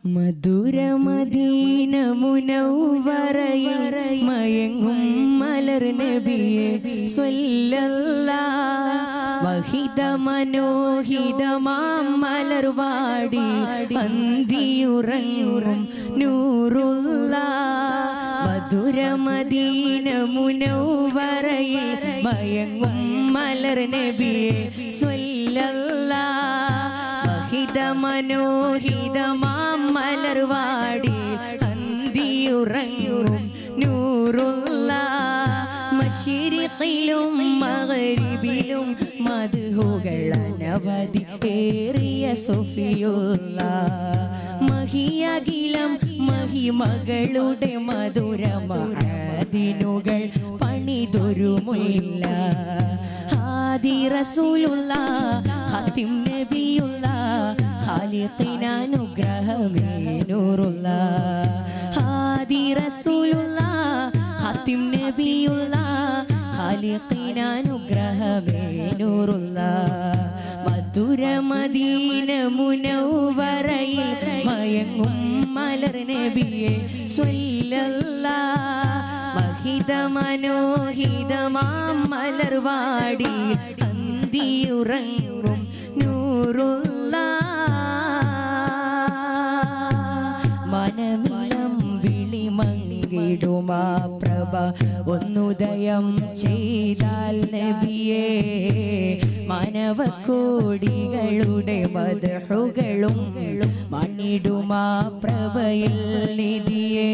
മധുരമദീന മുനൗവറയിൽ മയങ്ങും മലർ നബിയെ സ്വല്ലല്ലാ വഹിത മനോഹിതമാം മലർവാടി അന്തിയുറങ്ങും നൂറുള്ള മധുരമദീന മുനൗവറയിൽ മയങ്ങും മലർ നബിയെ സ്വല്ലല്ലാ മഹിത മനോഹിതമാം മലർവാടി അന്തിയുറങ്ങും നൂറുള്ള മഷിരിഖിലും മകരിബിലും മധുഹുകൾ അനവധി ഏറിയ സൊഫിയുള്ള മഹിയകിലം മഹിമകളുടെ മധുരമാതിനുകൾ പണിതൊരുമുല്ല ഹാദി റസൂലുള്ള ഹത്തിം നബിയുള്ള ഖാലിഖിനാനുഗ്രഹമേ നൂറുള്ള ഹാദി റസൂലുള്ള ഹത്തിം നബിയുള്ള ഖാലിഖിനാനുഗ്രഹമേ നൂറുള്ള മധുരമദീന മുനൗവറയിൽ മയങ്ങും മലർ നബിയെ സ്വല്ലല്ലാ മഹിത മനോഹിതമാം മലർവാടി അന്തിയുറങ്ങും നൂറുള്ള മനമിലം വിളിമങ്ങിടുമാ പ്രഭ ഒന്നുദയം ചെയ്താൽ നബിയേ മാനവക്കോടികളുടെ മതഹുകളും മണ്ണിടുമാ പ്രഭയിൽ നിധിയേ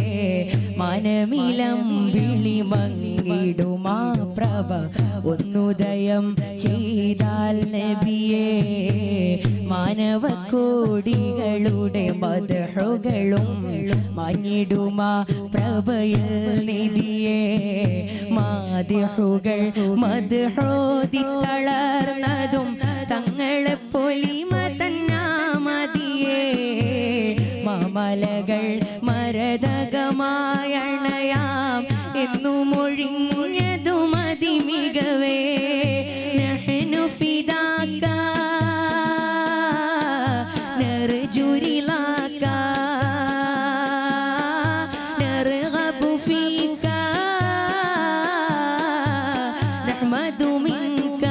മനമിലം വിളിമങ്ങിടുമാ പ്രഭ ഒന്നുദയം ചെയ്താൽ നബിയേ മാനവക്കോടികളുടെ മതഹുകളും മഞ്ഞിടുമാ പ്രഭയിൽ നിധിയേ മാതിഹുകൾ മധുഹോതി തളർന്നതും തങ്ങളെ പൊലിമ തന്നാമതിയേ മാമലകൾ മരതകമായണയാം എന്നു മൊഴിഞ്ഞതും അതിമികവേ നഹ്നു ഫിദാക നർജുരിലാക നർഗബു ഫീക നഹ്മദു മിൻക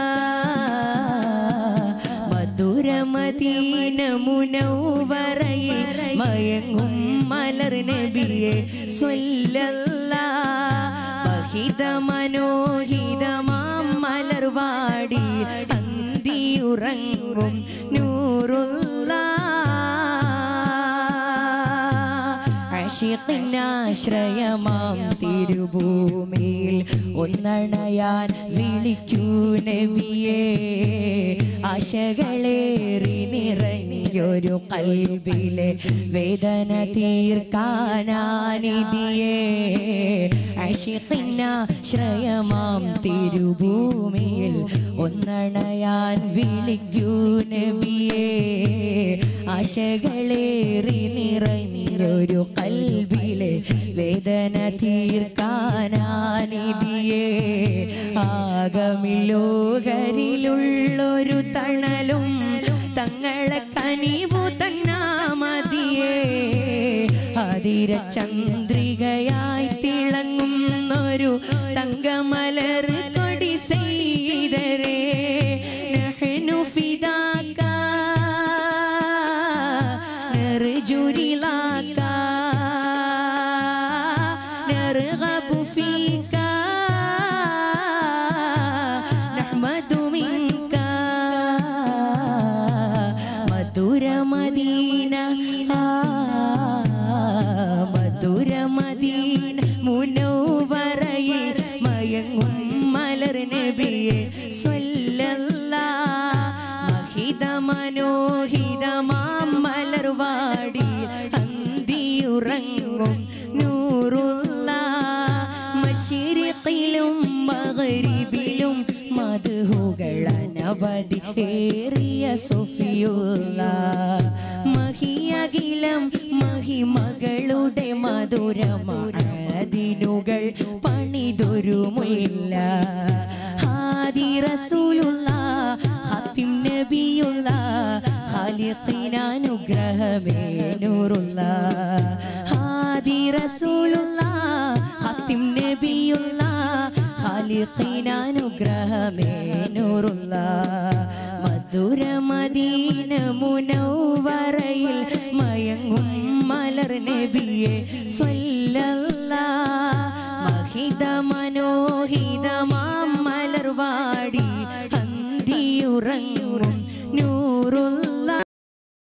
മധുരമദീന മുനൗവറയിൽ മയങ്ങും മലർ നബിയെ സ്വല്ലല്ലാ മഹിത മനോഹിതമാം മലർവാടി അന്തിയുറങ്ങും നൂറുള്ള ആശിഖിനാശ്രയമാം തിരുഭൂമിയിൽ ഒന്നണയാൻ വിളിക്കൂ നബിയേ ആശകളേറി നിറഞ്ഞൊരു കൽബിലെ വേദന തീർക്കാനാനിധിയേ ആശിഖിനാശ്രയമാം തിരുഭൂമിയിൽ ഒന്നണയാൻ വിളിക്കൂ നബിയേ ആശകളേറി നിറഞ്ഞൊരു കൽബിലെ വേദന തീർക്കാനാനിധിയേ ആകമിലോകരിലുള്ളൊരു തണലും തങ്ങളെ കനിവു തന്നാമതിയേ അതിര ചന്ദ്രികയായി തിളങ്ങുന്നൊരു തങ്കമലർ കൊടി ചെയ്തരേ നഹ്നു ഫിദാക നർജുരിലാക നർഗബു ഫീക നഹ്മദു മിൻക മധുരമദീന ആ, മധുരമദീന മുനൗവറയിൽ മയങ്ങും മലർ നബിയെ സ്വല്ലല്ലാ മഹിത മനോഹിതമാം മലർവാടി അന്തിയുറങ്ങും നൂറുള്ള മഷിരിഖിലും മകരിബിലും മധുഹുകൾ അനവധി ഏറിയ സൊഫിയുള്ള മഹിയകിലം മഹിമകളുടെ മധുരമാതിനുകൾ പണിതൊരുമുല്ല ഹാദി റസൂലുള്ള ഹത്തിം നബിയുള്ള ഖാലിഖിന ഖൽഖിനാനുഗ്രഹമേ നൂറുള്ള ഹാദി റസൂലുള്ള ഹത്തിം നബിയുള്ള ഖാലിഖിനാനുഗ്രഹമേ നൂറുള്ള മധുര മദീന മുനൗവറയിൽ മയങ്ങും മലർ നബിയെ സ്വല്ലല്ലാ മഹിത മനോഹിതമാം മലർവാടി അന്തിയുറങ്ങും